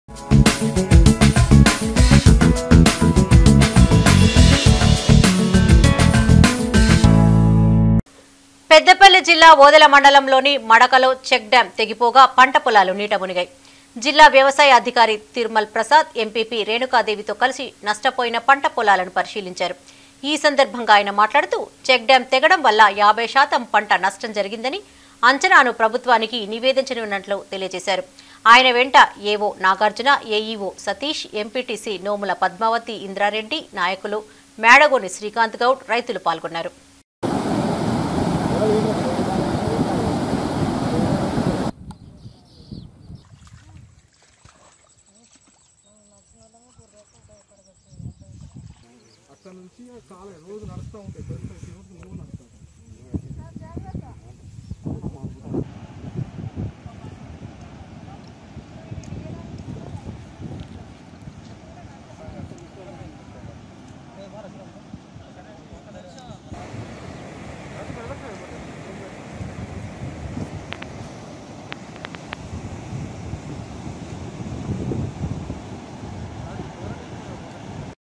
పెద్దపల్లి జిల్లా ఓదెల మండలంలోని మడకలో check dam తెగిపోగా పంట పొలాలు నీట మునిగాయి జిల్లా వ్యవసాయ అధికారి తిరుమల్ ప్రసాద్ ఎంపీపీ రేణుకాదేవితో కలిసి నష్టపోయిన పంట పొలాలను పరిశీలించారు ఈ సందర్భంగా ఆయన మాట్లాడుతూ చెక్ డ్యాం తెగడం వల్ల యాభై శాతం పంట నష్టం జరిగిందని అంచనాను ప్రభుత్వానికి నివేదించనున్నట్లు తెలియజేశారు ఆయన వెంట AO Nagarjuna AEO Satish MPTC Nomula Padmavathi Indrareddy నాయకులు మేడగోని శ్రీకాంత్ గౌడ్ రైతులు పాల్గొన్నారు అక్కడ నుంచి చాలా రోజు నడుస్తూ ఉంటాయి